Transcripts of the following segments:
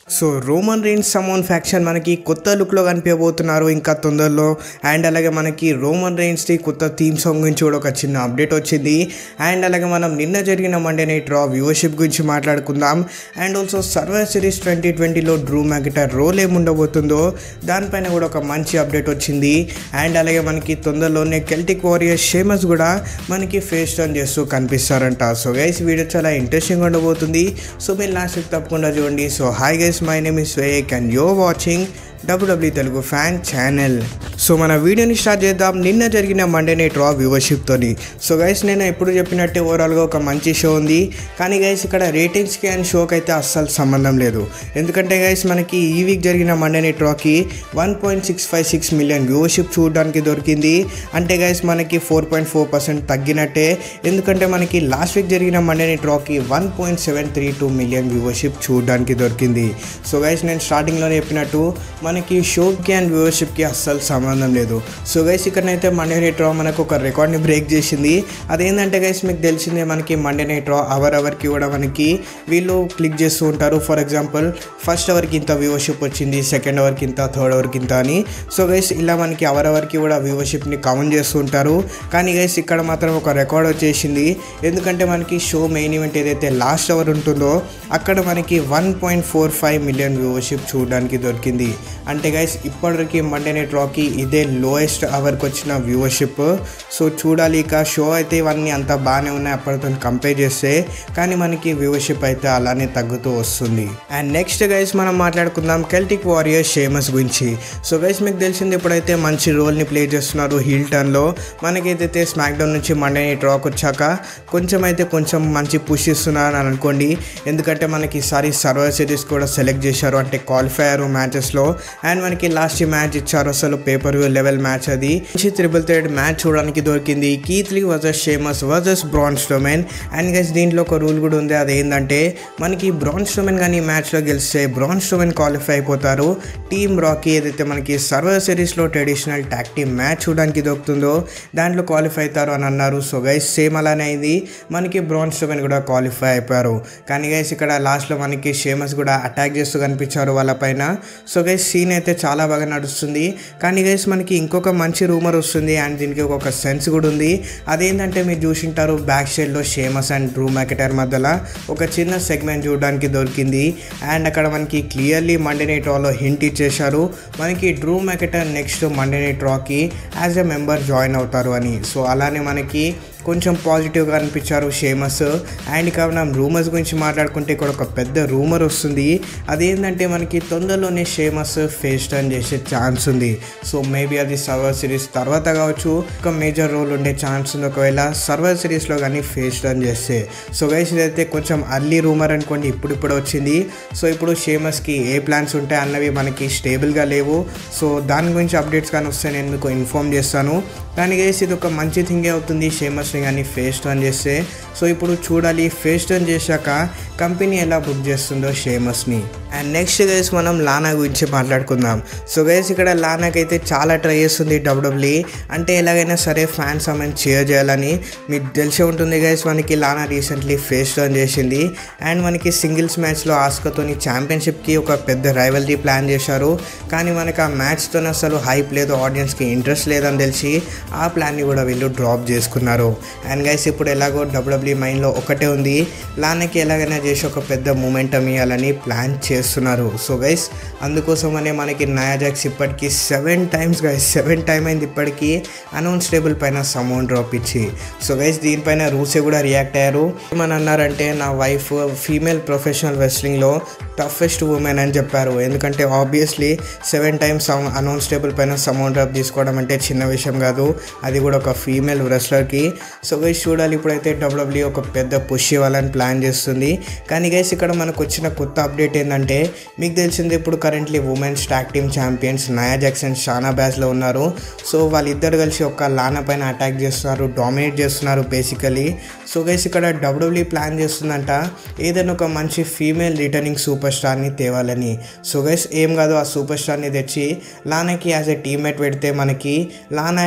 So Roman Reigns Samoan faction మనకి కొత్త లుక్లో కనిపించబోతున్నారు ఇంకా తొందరలో అండ్ అలాగే మనకి రోమన్ రీన్స్ది కొత్త థీమ్ సాంగ్ గురించి కూడా ఒక చిన్న అప్డేట్ వచ్చింది అండ్ అలాగే మనం నిన్న జరిగిన మండే నైట్ రా వ్యూవర్షిప్ గురించి మాట్లాడుకుందాం and also survivor series twenty ట్వంటీలో డ్రూ మ్యాగిటర్ రోల్ ఏముండబోతుందో దానిపైన కూడా ఒక మంచి అప్డేట్ వచ్చింది అండ్ అలాగే మనకి తొందరలోనే కెల్టిక్ వారియర్ షేమస్ కూడా మనకి ఫేస్ టర్న్ చేస్తూ కనిపిస్తారంట సో గైస్ వీడియో చాలా ఇంట్రెస్టింగ్ ఉండబోతుంది సో మీరు లాస్ట్ తప్పకుండా చూడండి so hi guys my name is Wake and you're watching WWE Telugu fan channel so మన వీడియోని స్టార్ట్ చేద్దాం నిన్న జరిగిన మండే నైట్ రా వ్యూవర్షిప్తోని సో గైస్ నేను ఎప్పుడు చెప్పినట్టే ఓవరాల్గా ఒక మంచి షో ఉంది కానీ గైస్ ఇక్కడ రేటింగ్స్కి అండ్ షోకి అయితే అస్సలు సంబంధం లేదు ఎందుకంటే గైస్ మనకి ఈ వీక్ జరిగిన మండే నైట్ రాకి one point six five six million viewership చూడడానికి దొరికింది అంటే గైస్ మనకి ఫోర్ పాయింట్ ఫోర్ పర్సెంట్ తగ్గినట్టే ఎందుకంటే మనకి లాస్ట్ వీక్ జరిగిన మండే నైట్ రాకి one point seven three two million viewership చూడడానికి దొరికింది సో గైస్ నేను స్టార్టింగ్లోనే చెప్పినట్టు మనకి షోకి అండ్ వ్యూవర్షిప్కి అస్సలు సంబంధం లేదు సో గైస్ ఇక్కడనైతే మండే నైట్ రా మనకు ఒక రికార్డ్ని బ్రేక్ చేసింది అదేంటంటే గైస్ మీకు తెలిసిందే మనకి మండే నైట్ రా అవర్ అవర్కి కూడా మనకి వీళ్ళు క్లిక్ చేస్తూ ఉంటారు ఫర్ ఎగ్జాంపుల్ ఫస్ట్ అవర్కి ఇంత వ్యూవర్షిప్ వచ్చింది సెకండ్ అవర్కి ఇంత థర్డ్ అవర్కి ఇంత అని సో గైస్ ఇలా మనకి అవర్ అవర్కి కూడా వ్యూవర్షిప్ని కౌంట్ చేస్తూ ఉంటారు కానీ గైస్ ఇక్కడ మాత్రం ఒక రికార్డ్ వచ్చేసింది ఎందుకంటే మనకి షో మెయిన్ ఈవెంట్ ఏదైతే లాస్ట్ అవర్ ఉంటుందో అక్కడ మనకి one point four five million viewership చూడడానికి దొరికింది అంటే గైస్ ఇప్పటివరకు మండే నైట్ రాకి ఇదే లోయెస్ట్ అవర్కి వచ్చిన వ్యూవర్షిప్ సో చూడాలి ఇక షో అయితే ఇవన్నీ అంత బాగానే ఉన్నాయి అప్పటితో కంపేర్ చేస్తే కానీ మనకి వ్యూవర్షిప్ అయితే అలానే తగ్గుతూ వస్తుంది అండ్ నెక్స్ట్ గైస్ మనం మాట్లాడుకుందాం కెల్టిక్ వారియర్ షేమస్ గురించి సో గైస్ మీకు తెలిసింది ఇప్పుడైతే మంచి రోల్ని ప్లే చేస్తున్నారు హీల్ టర్న్లో మనకైతే స్మాక్ డౌన్ నుంచి మండే నైట్ రాక్ వచ్చాక కొంచెం అయితే కొంచెం మంచి పుష్ ఇస్తున్నారు అని అనుకోండి ఎందుకంటే మనకి ఈసారి సర్వర్ సిరీస్ కూడా సెలెక్ట్ చేశారు అంటే క్వాలిఫైయర్ మ్యాచెస్లో అండ్ మనకి లాస్ట్ మ్యాచ్ ఇచ్చారు అసలు పేపర్ వ్యూ లెవెల్ మ్యాచ్ అది మంచి త్రిబుల్ థర్డ్ మ్యాచ్ చూడడానికి దొరికింది Keith Lee versus Sheamus versus Braun Strowman and guys దీంట్లో ఒక రూల్ కూడా ఉంది అది ఏంటంటే మనకి బ్రాన్ స్టోమెన్ కానీ ఈ మ్యాచ్లో గెలిస్తే బ్రాన్ స్టోమెన్ క్వాలిఫై అయిపోతారు టీమ్ రాకీ ఏదైతే మనకి సర్వర్ సిరీస్లో ట్రెడిషనల్ ట్యాక్ టీమ్ మ్యాచ్ చూడడానికి దొరుకుతుందో దాంట్లో క్వాలిఫై అవుతారు అని అన్నారు సో గైస్ సేమ్ అలానే అయింది మనకి బ్రాన్ స్టోమెన్ కూడా క్వాలిఫై అయిపోయారు కానీ గైస్ ఇక్కడ లాస్ట్లో మనకి షేమస్ కూడా అటాక్ చేస్తూ కనిపించారు వాళ్ళ పైన సో గైస్ సీన్ అయితే చాలా బాగా నడుస్తుంది కానీ గైస్ మనకి ఇంకొక మంచి రూమర్ వస్తుంది అండ్ దీనికి ఒక సెన్స్ కూడా ఉంది అదేంటంటే మీరు చూసింటారు బ్యాక్ సైడ్లో షేమస్ అండ్ డ్రూ మ్యాకెటర్ మధ్యలో ఒక చిన్న సెగ్మెంట్ చూడడానికి దొరికింది అండ్ అక్కడ మనకి క్లియర్లీ మండే నైట్ రాలో హింట్ ఇచ్చేశారు మనకి Drew McIntyre next Monday night రాకి యాజ్ ఎ మెంబర్ జాయిన్ అవుతారు అని సో అలానే మనకి కొంచెం పాజిటివ్గా అనిపించారు షేమస్ అండ్ ఇక మనం రూమర్స్ గురించి మాట్లాడుకుంటే ఇక్కడ ఒక పెద్ద రూమర్ వస్తుంది అదేంటంటే మనకి తొందరలోనే షేమస్ ఫేస్ టర్న్ చేసే ఛాన్స్ ఉంది సో మేబీ అది సర్వర్ సిరీస్ తర్వాత కావచ్చు ఒక మేజర్ రోల్ ఉండే ఛాన్స్ ఉంది ఒకవేళ సర్వర్ సిరీస్లో కానీ ఫేస్ టర్న్ చేస్తే సో గైస్ ఇదైతే కొంచెం అర్లీ రూమర్ అనుకోండి ఇప్పుడు ఇప్పుడు వచ్చింది సో ఇప్పుడు షేమస్కి ఏ ప్లాన్స్ ఉంటాయి అన్నవి మనకి స్టేబుల్గా లేవు సో దాని గురించి అప్డేట్స్ కానీ వస్తే నేను మీకు ఇన్ఫామ్ చేస్తాను కానీ గైస్ ఇది ఒక మంచి థింగే అవుతుంది షేమస్ని కానీ ఫేస్ టర్న్ చేస్తే సో ఇప్పుడు చూడాలి ఫేస్ టర్న్ చేశాక కంపెనీ ఎలా బుక్ చేస్తుందో షేమస్ని అండ్ నెక్స్ట్ గైస్ మనం లానా గురించి మాట్లాడుకుందాం సో గైస్ ఇక్కడ లానాకైతే చాలా ట్రై చేస్తుంది డబ్ల్యూడబ్ల్యూ అంటే ఎలాగైనా సరే ఫ్యాన్స్ ఆమె చేర్ చేయాలని మీకు తెలిసే ఉంటుంది గైస్ మనకి లానా రీసెంట్లీ ఫేస్ టర్న్ చేసింది అండ్ మనకి సింగిల్స్ మ్యాచ్లో ఆస్కతోని ఛాంపియన్షిప్కి ఒక పెద్ద రైవల్రీ ప్లాన్ చేశారు కానీ మనకి ఆ మ్యాచ్తో అసలు హైప్ లేదు ఆడియన్స్కి ఇంట్రెస్ట్ లేదని తెలిసి ఆ ప్లాన్ని కూడా వీళ్ళు డ్రాప్ చేసుకున్నారు అండ్ గైస్ ఇప్పుడు ఎలాగో డబ్ల్యూడబ్ల్యూ మైండ్లో ఒకటే ఉంది లానాకి ఎలాగైనా చేసి ఒక పెద్ద మూమెంటం ఇవ్వాలని ప్లాన్ చేస్తున్నారు సో గైస్ అందుకోసమనే మనకి నయాజాక్స్ ఇప్పటికీ seven times guys seven time అయింది ఇప్పటికీ అనౌన్స్ టేబుల్ పైన సమౌంట్ డ్రాప్ ఇచ్చి సో గైస్ దీనిపైన రూసే కూడా రియాక్ట్ అయ్యారు ఏమని అన్నారంటే నా వైఫ్ ఫీమేల్ ప్రొఫెషనల్ రెస్లింగ్లో టఫెస్ట్ ఉమెన్ అని చెప్పారు ఎందుకంటే obviously seven times announce table పైన సమౌంట్ డ్రాప్ తీసుకోవడం అంటే చిన్న విషయం కాదు అది కూడా ఒక ఫీమేల్ రెస్లర్కి సో గైస్ చూడాలి ఇప్పుడైతే డబ్ల్యూడబ్ల్యూ ఒక పెద్ద పుష్ ఇవ్వాలని ప్లాన్ చేస్తుంది కానీ గైస్ ఇక్కడ మనకు వచ్చిన కొత్త అప్డేట్ ఏంటంటే మీకు తెలిసింది ఇప్పుడు currently women's tag team champions Nia Jackson Shayna Baszler ఉన్నారు సో వాళ్ళిద్దరు కలిసి ఒక లానా పైన అటాక్ చేస్తున్నారు డామినేట్ చేస్తున్నారు బేసికలీ సో గైస్ ఇక్కడ డబ్ల్యూడబ్ల్యూ ప్లాన్ చేస్తుందంట ఏదైనా ఒక మంచి ఫీమేల్ రిటర్నింగ్ సూపర్ స్టార్ని తేవాలని సో గైస్ ఏం కాదు ఆ సూపర్ స్టార్ని తెచ్చి లానాకి యాజ్ ఎ టీమ్మేట్ పెడితే మనకి లానా అండ్ ఆ సూపర్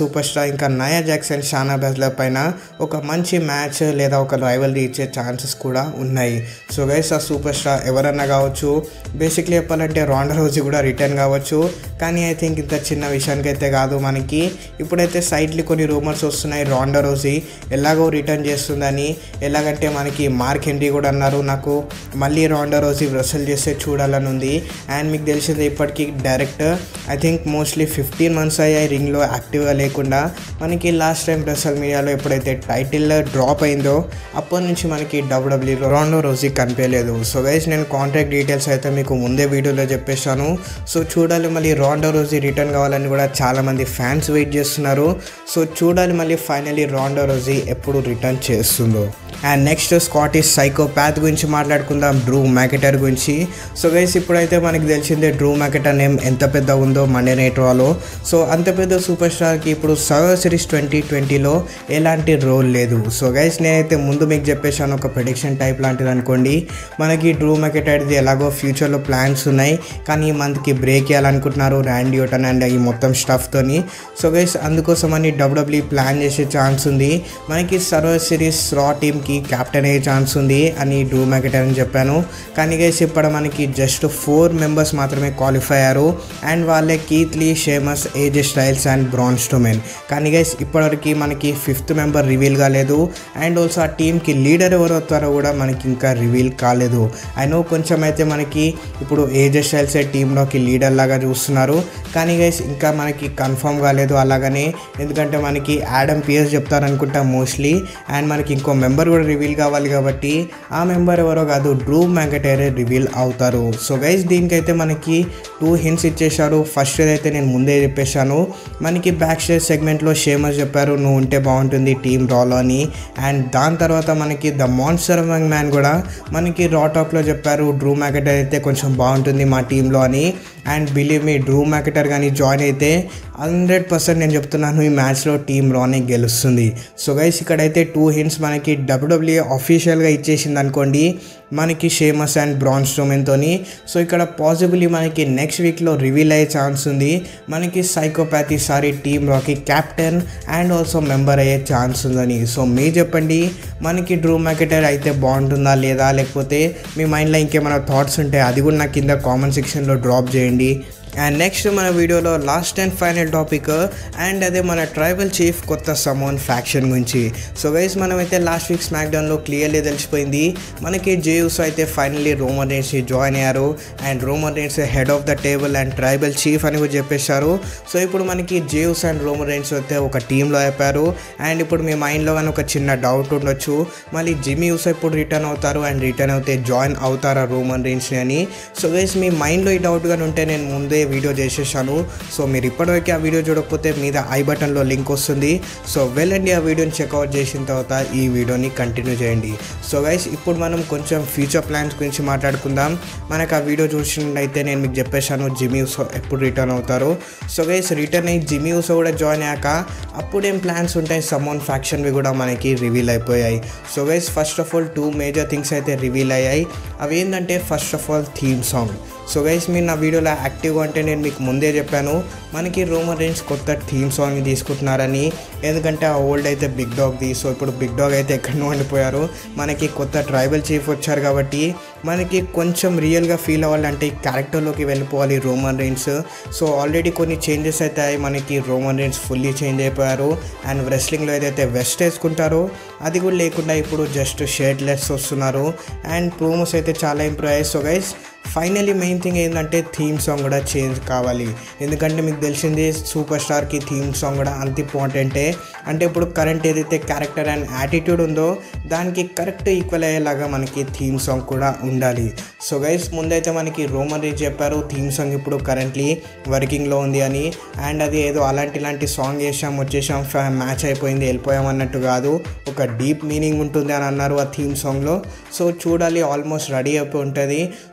సూపర్ స్టార్ ఇంకా నయా జాక్సన్ షానా బెజ్ల పైన ఒక మంచి మ్యాచ్ లేదా ఒక రైవల్రీ ఇచ్చే ఛాన్సెస్ కూడా ఉన్నాయి సో గైస్ ఆ సూపర్ స్టార్ ఎవరన్నా కావచ్చు బేసిక్లీ చెప్పాలంటే రాండా రోజు కూడా రిటర్న్ కావచ్చు కానీ ఐ థింక్ ఇంత చిన్న విషయానికి అయితే కాదు మనకి ఇప్పుడైతే సైడ్లీ కొన్ని రూమర్స్ వస్తున్నాయి రాండా రోజీ ఎలాగో రిటర్న్ చేస్తుందని ఎలాగంటే మనకి మార్క్ హెన్రీ కూడా అన్నారు నాకు మళ్ళీ రాండా రోజీ రెసల్ చేస్తే చూడాలని ఉంది అండ్ మీకు తెలిసింది ఇప్పటికీ direct I think mostly fifteen months అయ్యాయి రింగ్లో యాక్టివ్గా లేకుండా మనకి లాస్ట్ టైం రెసల్ మీడియాలో ఎప్పుడైతే టైటిల్ డ్రాప్ అయిందో అప్పటి నుంచి మనకి డబ్ల్యూడబ్ల్యూలో రాండో రోజీ కనిపించలేదు సో గైస్ నేను కాంటాక్ట్ డీటెయిల్స్ అయితే మీకు ముందే వీడియోలో చెప్పేశాను సో చూడాలి మళ్ళీ రాండో రోజీ రిటర్న్ కావాలని కూడా చాలామంది ఫ్యాన్స్ వెయిట్ చేస్తున్నారు సో చూడాలి మళ్ళీ ఫైనలీ రాండో రోజీ ఎప్పుడు రిటర్న్ చేస్తుందో అండ్ నెక్స్ట్ స్కాటిష్ సైకోపాత్ గురించి మాట్లాడుకుందాం డ్రూ మ్యాకెటర్ గురించి సో గైస్ ఇప్పుడైతే మనకి తెలిసిందే డ్రూ మ్యాకెటర్ నేమ్ ఎంత పెద్ద ఉందో మండే నైట్ రాలో సో అంత పెద్ద సూపర్ స్టార్కి ఇప్పుడు సర్వర్ సిరీస్ ట్వంటీ ట్వంటీలో ఎలాంటి రోల్ లేదు సో గైస్ నేనైతే ముందు మీకు చెప్పేశాను ఒక ప్రిడిక్షన్ టైప్ లాంటిది అనుకోండి మనకి డ్రూ మ్యాకెటర్ది ఎలాగో ఫ్యూచర్లో ప్లాన్స్ ఉన్నాయి కానీ ఈ మంత్కి బ్రేక్ ఇవ్వాలనుకుంటున్నారు ర్యాండీ ఓటన్ అండ్ ఈ మొత్తం స్టఫ్తోని సో గైస్ అందుకోసమని డబ్ల్యూడబ్ల్యూ ప్లాన్ చేసే ఛాన్స్ ఉంది మనకి సర్వర్ సిరీస్ రా టీమ్కి కెప్టెన్ అయ్యే ఛాన్స్ ఉంది అని డ్రూ మ్యాకెటర్ అని చెప్పాను కానీ గైస్ ఇప్పుడు మనకి జస్ట్ ఫోర్ మెంబర్స్ మాత్రమే క్వాలిఫై అయ్యారు అండ్ వాళ్ళే Keith Lee Sheamus AJ Styles and Braun Strowman కానీ గైస్ ఇప్పటివరకు మనకి ఫిఫ్త్ మెంబర్ రివీల్ కాలేదు అండ్ ఆల్సో ఆ టీంకి లీడర్ ఎవరు అవుతారో కూడా మనకి ఇంకా రివీల్ కాలేదు ఐ నో కొంచెం అయితే మనకి ఇప్పుడు ఏజే స్టైల్స్ టీంలోకి లీడర్ లాగా చూస్తున్నారు కానీ గైస్ ఇంకా మనకి కన్ఫర్మ్ కాలేదు అలాగనే ఎందుకంటే మనకి యాడమ్ పియర్స్ చెప్తారనుకుంటా మోస్ట్లీ అండ్ మనకి ఇంకో మెంబర్ కూడా రివీల్ కావాలి కాబట్టి ఆ మెంబర్ ఎవరో కాదు డ్రూ మ్యాగటైరే రివీల్ అవుతారు సో గైస్ దీనికైతే మనకి టూ హింట్స్ ఇచ్చేశారు ఫస్ట్ అయితే నేను ముందే చెప్పేశాను మనకి బ్యాక్ స్టేజ్ సెగ్మెంట్లో షేమస్ చెప్పారు నువ్వు ఉంటే బాగుంటుంది టీమ్ రాలో అని అండ్ దాని తర్వాత మనకి ద మాన్స్టర్ మ్యాన్ కూడా మనకి రా టాక్లో చెప్పారు డ్రూ మ్యాకెటర్ అయితే కొంచెం బాగుంటుంది మా టీంలో అని and believe me Drew McIntyre కానీ జాయిన్ అయితే హండ్రెడ్ పర్సెంట్ నేను చెప్తున్నాను ఈ మ్యాచ్లో టీం రానే గెలుస్తుంది సో గైస్ ఇక్కడైతే టూ హింట్స్ మనకి డబ్ల్యూడబ్ల్యూఏ అఫీషియల్గా ఇచ్చేసింది అనుకోండి మనకి షేమస్ అండ్ బ్రాన్ స్టోమెన్తోని సో ఇక్కడ పాసిబుల్లీ మనకి నెక్స్ట్ వీక్లో రివీల్ అయ్యే ఛాన్స్ ఉంది మనకి సైకోపాత్ ఈసారి టీమ్ రాకి క్యాప్టెన్ అండ్ ఆల్సో మెంబర్ అయ్యే ఛాన్స్ ఉందని సో మీ చెప్పండి మనకి డ్రూ మ్యాకెటర్ అయితే బాగుంటుందా లేదా లేకపోతే మీ మైండ్లో ఇంకేమైనా థాట్స్ ఉంటే అది కూడా నాకు కింద కామెంట్ సెక్షన్లో డ్రాప్ చేయండి అండ్ నెక్స్ట్ మన వీడియోలో last and final topic and అదే మన ట్రైబల్ చీఫ్ కొత్త సమోన్ ఫ్యాక్షన్ గురించి సో గైస్ మనమైతే లాస్ట్ వీక్ స్మాక్ డౌన్లో క్లియర్లీ తెలిసిపోయింది మనకి జేయూస్ అయితే ఫైనల్లీ రోమన్ రేన్స్ జాయిన్ అయ్యారు and Roman Reigns head of the table and tribal chief అని కూడా చెప్పేశారు సో ఇప్పుడు మనకి జేయూస్ అండ్ రోమన్ రేన్స్ అయితే ఒక టీంలో అయిపోయారు అండ్ ఇప్పుడు మీ మైండ్లో కానీ ఒక చిన్న డౌట్ ఉండొచ్చు మళ్ళీ జిమ్ యూస్ ఎప్పుడు రిటర్న్ అవుతారు అండ్ రిటర్న్ అవుతే జాయిన్ అవుతారా రోమన్ రేన్స్ని అని సో గైస్ మీ మైండ్లో ఈ డౌట్ కానీ ఉంటే నేను ముందే వీడియో చేసేసాను సో మీరు ఇప్పటివరకు ఆ వీడియో చూడకపోతే మీద ఐ బటన్లో లింక్ వస్తుంది సో వెళ్ళండి ఆ వీడియోని చెక్అవుట్ చేసిన తర్వాత ఈ వీడియోని కంటిన్యూ చేయండి సో గైస్ ఇప్పుడు మనం కొంచెం ఫ్యూచర్ ప్లాన్స్ గురించి మాట్లాడుకుందాం మనకు ఆ వీడియో చూసినట్టయితే నేను మీకు చెప్పేశాను జిమ్ యూసో ఎప్పుడు రిటర్న్ అవుతారు సో గైస్ రిటర్న్ అయ్యి జిమ్ యూసో కూడా జాయిన్ అయ్యాక అప్పుడేం ప్లాన్స్ ఉంటాయి సమ్మోన్ ఫ్యాక్షన్వి కూడా మనకి రివీల్ అయిపోయాయి so guys first of all two major things అయితే రివీల్ అయ్యాయి అవి ఏంటంటే first of all theme song so guys మీరు నా వీడియోలో యాక్టివ్గా అంటే నేను మీకు ముందే చెప్పాను మనకి రోమన్ రేంజ్ కొత్త థీమ్ సాంగ్ తీసుకుంటున్నారని ఎందుకంటే ఆ ఓల్డ్ అయితే బిగ్ డాగ్ది సో ఇప్పుడు బిగ్ డాగ్ అయితే ఎక్కడో ఉండిపోయారు మనకి కొత్త ట్రైబల్ చీఫ్ వచ్చారు కాబట్టి మనకి కొంచెం రియల్గా ఫీల్ అవ్వాలంటే ఈ క్యారెక్టర్లోకి వెళ్ళిపోవాలి రోమన్ రేంజ్ సో ఆల్రెడీ కొన్ని చేంజెస్ అయితే అయ్యాయి. మనకి రోమన్ రేంజ్ ఫుల్లీ చేంజ్ అయిపోయారు అండ్ రెస్లింగ్లో ఏదైతే వెస్ట్ వేసుకుంటారో అది కూడా లేకుండా ఇప్పుడు జస్ట్ షర్ట్లెస్ వస్తున్నారు అండ్ ప్రోమోస్ అయితే చాలా ఇంప్రూవ్ అయ్యాయి so guys finally main thing ఏంటంటే థీమ్ సాంగ్ కూడా చేంజ్ కావాలి ఎందుకంటే మీకు తెలిసింది సూపర్ స్టార్కి థీమ్ సాంగ్ కూడా అంత ఇంపార్టెంటే అంటే ఇప్పుడు కరెంట్ ఏదైతే క్యారెక్టర్ అండ్ యాటిట్యూడ్ ఉందో దానికి కరెక్ట్ ఈక్వల్ అయ్యేలాగా మనకి థీమ్ సాంగ్ కూడా ఉండాలి సో గైస్ ముందైతే మనకి రోమన్ రీచ్ చెప్పారు థీమ్ సాంగ్ ఇప్పుడు కరెంట్లీ వర్కింగ్లో ఉంది అని అండ్ అది ఏదో అలాంటి ఇలాంటి సాంగ్ చేసాం వచ్చేసాం మ్యాచ్ అయిపోయింది వెళ్ళిపోయాం అన్నట్టు కాదు ఒక డీప్ మీనింగ్ ఉంటుంది అని అన్నారు ఆ థీమ్ సాంగ్లో సో చూడాలి ఆల్మోస్ట్ రెడీ అయిపోయి ఉంటుంది సో మనకి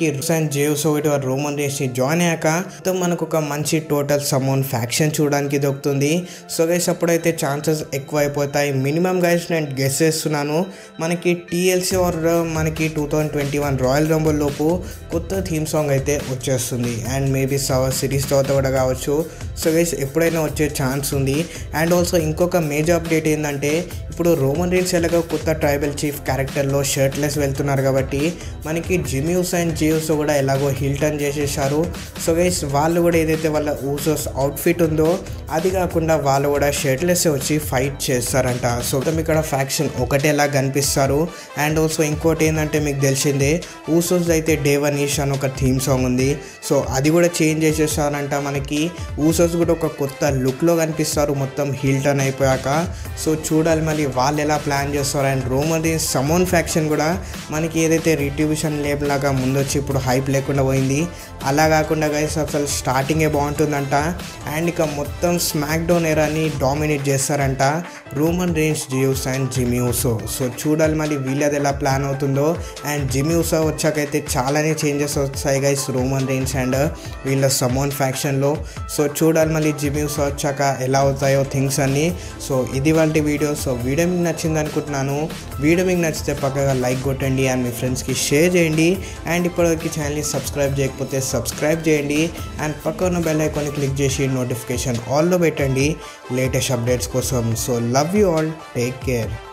మనకి అండ్ జేవ్స్ ఒకటి రోమన్ రేస్ ని జాయిన్ అయ్యాక మొత్తం మనకు ఒక మంచి టోటల్ సమోన్ ఫ్యాక్షన్ చూడడానికి దొరుకుతుంది సో గైస్ అప్పుడైతే ఛాన్సెస్ ఎక్కువ అయిపోతాయి మినిమం గైస్ నేను గెస్ చేస్తున్నాను మనకి టీఎల్సీ ఆర్ మనకి two thousand twenty one Royal Rumble లోపు కొత్త థీమ్ సాంగ్ అయితే వచ్చేస్తుంది అండ్ మేబీ సవర్ సిరీస్ తర్వాత కూడా కావచ్చు సో గైస్ ఎప్పుడైనా వచ్చే ఛాన్స్ ఉంది అండ్ ఆల్సో ఇంకొక మేజర్ అప్డేట్ ఏంటంటే ఇప్పుడు రోమన్ రీన్స్ ఎలాగో కొత్త ట్రైబల్ చీఫ్ క్యారెక్టర్లో షర్ట్లెస్ వెళ్తున్నారు కాబట్టి మనకి జిమ్యూస్ అండ్ జియోస్ కూడా ఎలాగో హిల్ టర్న్ చేసేసారు సో గైస్ వాళ్ళు కూడా ఏదైతే వాళ్ళ ఊసోస్ అవుట్ఫిట్ ఉందో అది కాకుండా వాళ్ళు కూడా షర్ట్లెస్ వచ్చి ఫైట్ చేస్తారంట సో మొత్తం ఇక్కడ ఫ్యాక్షన్ ఒకటేలా కనిపిస్తారు అండ్ ఆల్సో ఇంకోటి ఏంటంటే మీకు తెలిసిందే ఊసోస్ అయితే డే వన్ ఈష్ అని ఒక థీమ్ సాంగ్ ఉంది సో అది కూడా చేంజ్ చేసేసారంట మనకి ఊసోస్ కూడా ఒక కొత్త లుక్లో కనిపిస్తారు మొత్తం హిల్ టర్న్ అయిపోయాక సో చూడాలి మళ్ళీ వాళ్ళు ఎలా ప్లాన్ చేస్తారు and Roman Reigns Samoan faction కూడా మనకి ఏదైతే రిట్రిబ్యూషన్ లేబ్ లాగా ముందొచ్చి ఇప్పుడు హైప్ లేకుండా పోయింది అలా కాకుండా గైస్ అసలు స్టార్టింగే బాగుంటుందంట అండ్ ఇక మొత్తం స్మాక్ డౌన్ ఎరాని డామినేట్ చేస్తారంట Roman Reigns Jey Uso and Jimmy Uso so చూడాలి మళ్ళీ వీళ్ళది ఎలా ప్లాన్ అవుతుందో అండ్ జిమ్యూసో వచ్చాకైతే చాలానే చేంజెస్ వస్తాయి గైస్ రోమన్ రేంజ్ అండ్ వీళ్ళ సమోన్ ఫ్యాక్షన్లో సో చూడాలి మళ్ళీ జిమ్యూసో వచ్చాక ఎలా అవుతాయో థింగ్స్ అన్నీ సో ఇది వాళ్ళ వీడియో సో వీడియో మీకు నచ్చింది అనుకుంటున్నాను వీడియో మీకు నచ్చితే పక్కగా లైక్ కొట్టండి అండ్ మీ ఫ్రెండ్స్కి షేర్ చేయండి అండ్ ఇప్పటివరకు ఛానల్ని సబ్స్క్రైబ్ చేయకపోతే సబ్స్క్రైబ్ చేయండి అండ్ పక్కన బెల్ ఐకాన్ని క్లిక్ చేసి నోటిఫికేషన్ ఆల్లో పెట్టండి లేటెస్ట్ అప్డేట్స్ కోసం so love you all take care